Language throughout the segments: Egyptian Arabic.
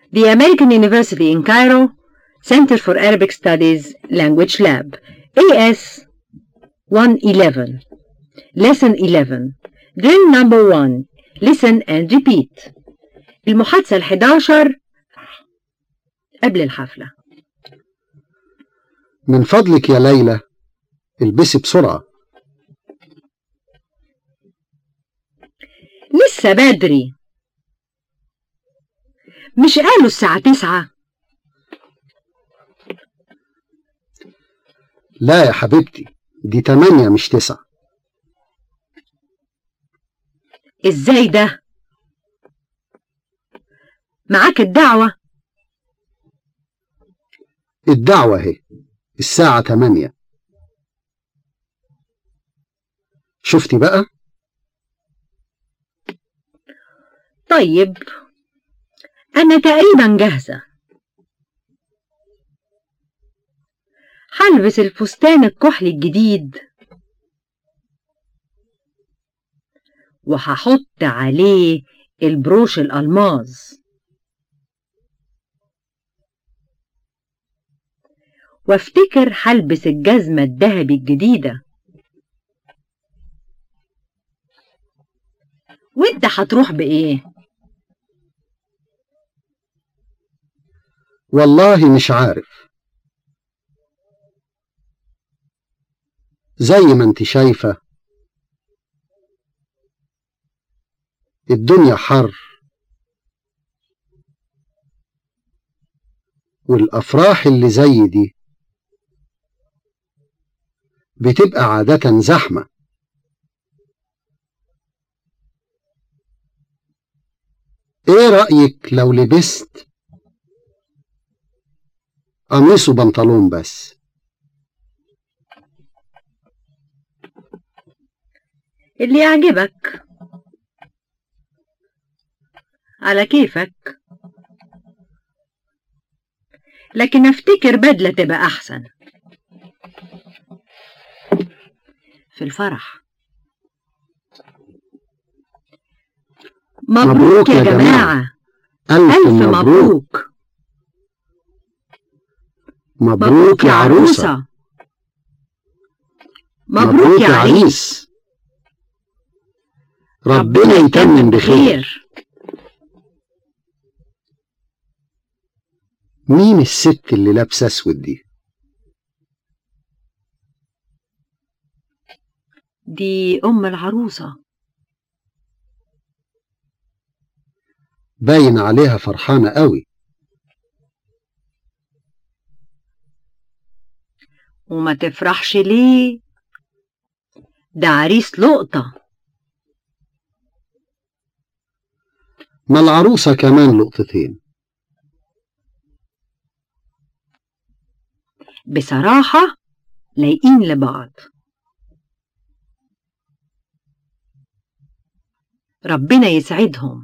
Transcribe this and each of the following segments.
The American University in Cairo Center for Arabic Studies Language Lab AS 111 Lesson 11 Drill number 1 Listen and repeat المحادثة الحداشر قبل الحفلة من فضلك يا ليلى البسي بسرعة لسه بدري مش قالوا الساعة تسعة لا يا حبيبتي دي تمانية مش تسعة ازاي ده معاك الدعوة الدعوة اهي الساعة تمانية شفتي بقى طيب أنا تقريبا جاهزة هلبس الفستان الكحلي الجديد وهحط عليه البروش الألماظ وافتكر هلبس الجزمة الذهبي الجديدة وانت هتروح بإيه؟ والله مش عارف زي ما انت شايفة الدنيا حر والأفراح اللي زي دي بتبقى عادة زحمة ايه رأيك لو لبست قميص وبنطلون بس اللي يعجبك على كيفك لكن افتكر بدلة تبقى أحسن في الفرح مبروك, مبروك يا يا جماعة, جماعة. ألف, ألف مبروك مبروك يا عروسة مبروك يا عريس ربنا يتمم بخير مين الست اللي لابسة اسود دي دي أم العروسة باين عليها فرحانة قوي وما تفرحش ليه ده عريس لقطة ما العروسة كمان لقطتين بصراحة لايقين لبعض ربنا يسعدهم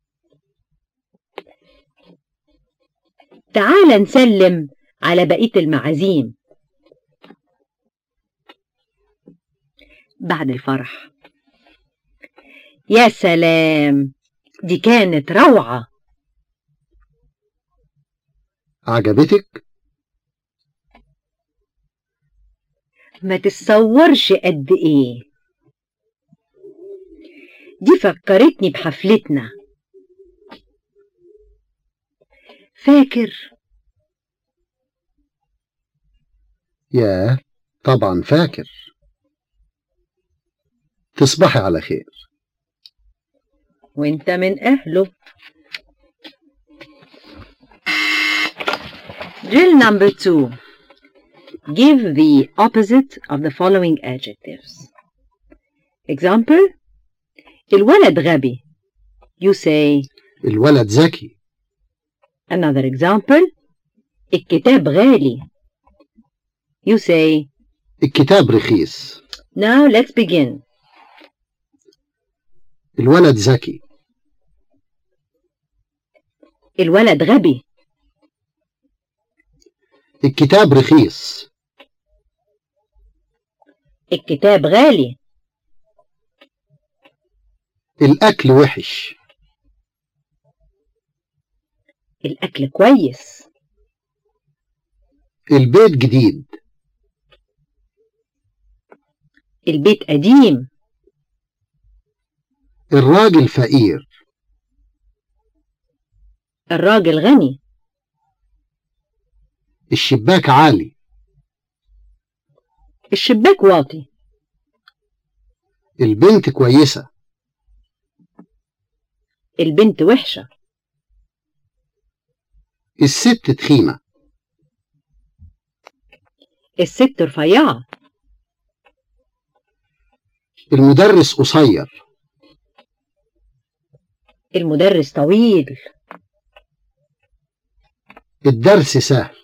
تعال نسلم على بقية المعازيم بعد الفرح يا سلام دي كانت روعة عجبتك ما تتصورش قد ايه دي فكرتني بحفلتنا فاكر ياه طبعا فاكر تصبحي على خير وانت من اهله Drill number two. Give the opposite of the following adjectives. Example الولد غبي. You say الولد ذكي another example الكتاب غالي. You say الكتاب رخيص now let's begin. الولد ذكي الولد غبي. الكتاب رخيص الكتاب غالي. الأكل وحش الأكل كويس البيت جديد البيت قديم الراجل فقير الراجل غني الشباك عالي الشباك واطي البنت كويسة البنت وحشة الست تخينة الست رفيعة المدرس قصير المدرس طويل الدرس سهل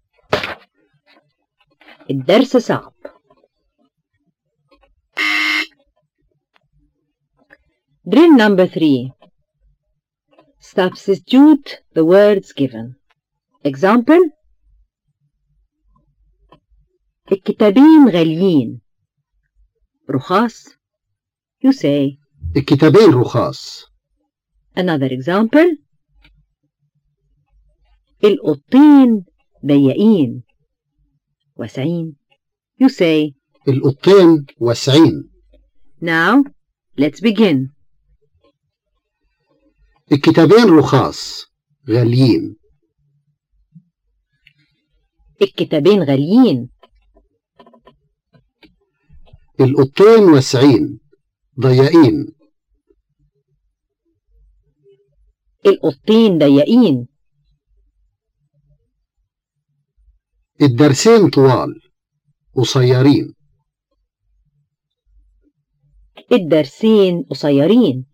الدرس صعب Drill number three. Substitute the words given. Example الكتابين غاليين رخاص You say الكتابين رخاص Another example القطين ضيقين واسعين You say القطين واسعين Now let's begin الكتابين رخاص غاليين الكتابين غاليين القطين واسعين ضيقين القطين ضيقين الدرسين طوال قصيرين الدرسين قصيرين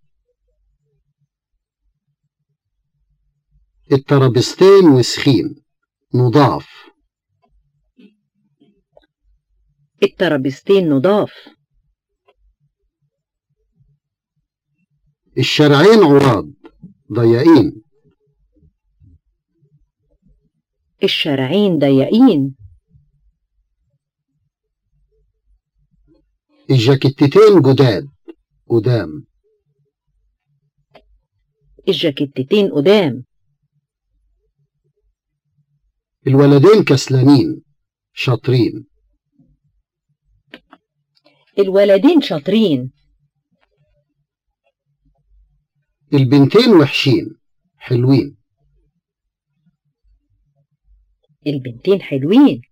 الترابيزتين وسخين نضاف الترابيزتين نضاف الشارعين عراض ضيقين الشارعين ضيقين الجاكيتتين جداد قدام الجاكيتتين قدام الولدين كسلانين شاطرين الولدين شاطرين البنتين وحشين حلوين البنتين حلوين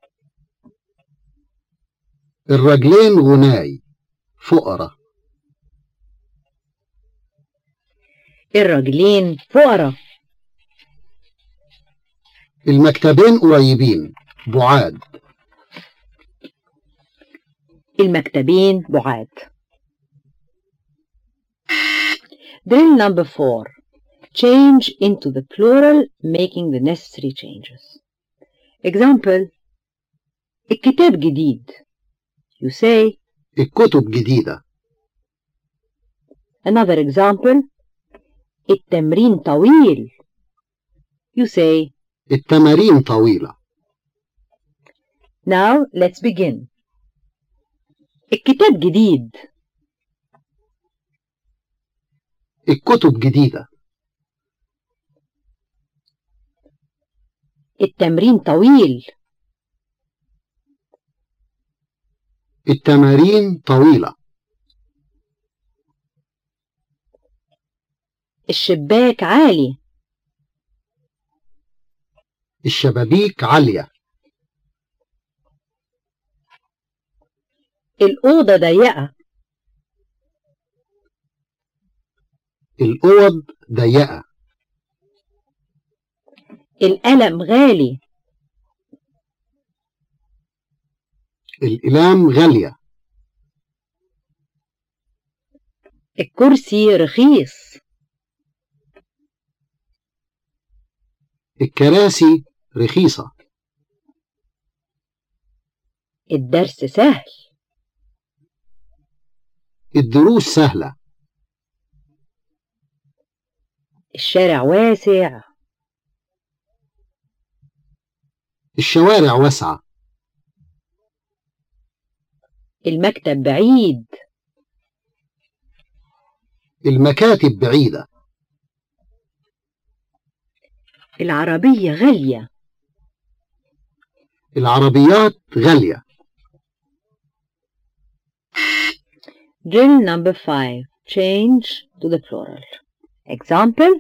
الرجلين غناي فقرة الراجلين فقراء المكتبين قريبين بعاد المكتبين بعاد Drill number four. Change into the plural making the necessary changes. Example الكتاب جديد You say الكتب جديدة another example التمرين طويل You say التمارين طويلة Now let's begin. الكتاب جديد الكتب جديدة التمرين طويل التمارين طويلة الشباك عالي الشبابيك عالية الأوضة ضيقة الأوض ضيقة القلم غالي الإقلام غالية الكرسي رخيص الكراسي رخيصة الدرس سهل الدروس سهلة الشارع واسع الشوارع واسعة المكتب بعيد المكاتب بعيدة العربية غالية العربيات غالية Drill number 5 Change to the plural Example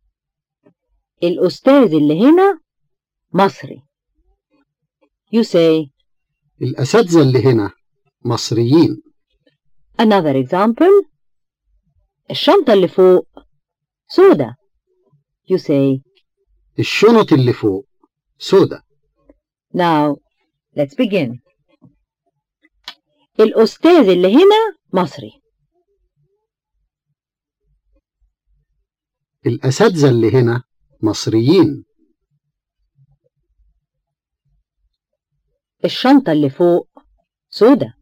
الأستاذ اللي هنا مصري You say الأساتذة اللي هنا مصريين Another example الشنطة اللي فوق سودة You say الشنط اللي فوق سودة Now let's begin الأستاذ اللي هنا مصري الأساتذة اللي هنا مصريين الشنطة اللي فوق سودة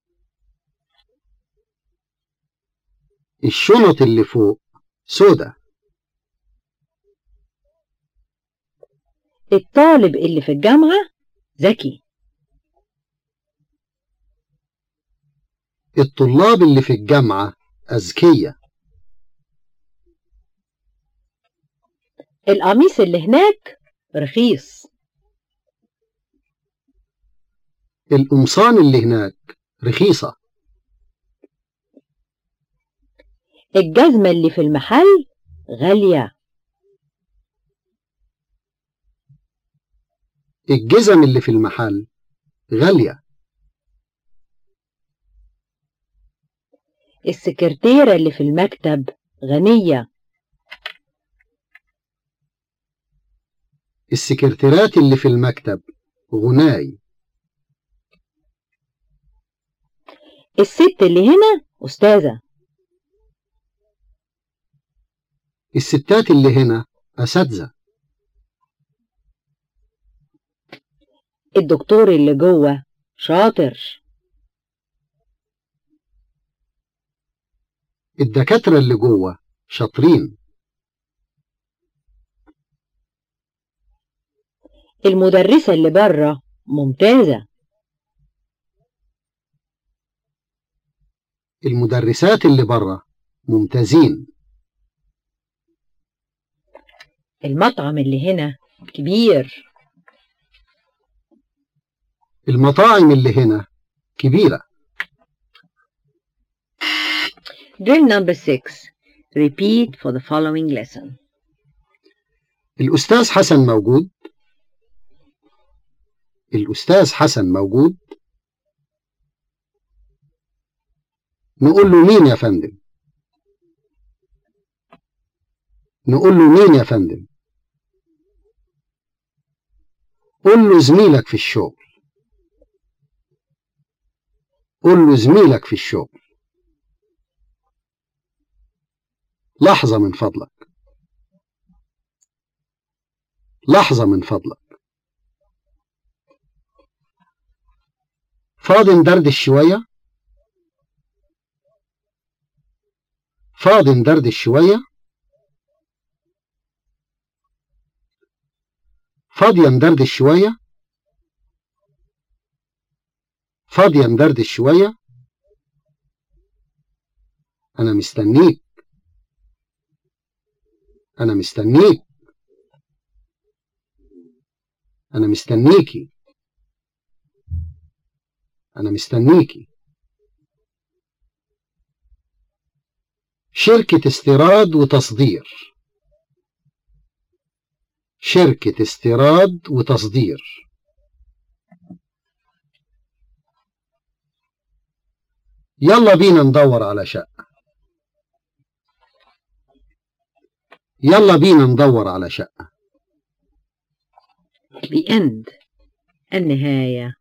الشنط اللي فوق سودة الطالب اللي في الجامعة ذكي الطلاب اللي في الجامعة أذكية القميص اللي هناك رخيص القمصان اللي هناك رخيصة الجزمة اللي في المحل غالية الجزم اللي في المحل غالية السكرتيرة اللي في المكتب غنية السكرتيرات اللي في المكتب غناي الست اللي هنا أستاذة الستات اللي هنا أساتذة الدكتور اللي جوه شاطر الدكاترة اللي جوه شاطرين المدرسة اللي بره ممتازة المدرسات اللي بره ممتازين المطعم اللي هنا كبير المطاعم اللي هنا كبيرة Drill number 6 Repeat for the following lesson الأستاذ حسن موجود الأستاذ حسن موجود نقول له مين يا فندم نقول له مين يا فندم قول له زميلك في الشغل قول له زميلك في الشغل لحظة من فضلك لحظة من فضلك فاضي ندردش شوية فاضي ندردش شوية فاضية ندردش شوية فاضية ندردش شوية أنا مستنيك أنا مستنيك أنا مستنيكي أنا مستنيكي شركة استيراد وتصدير شركة استيراد وتصدير يلا بينا ندور على شقة يلا بينا ندور على شقة The end النهاية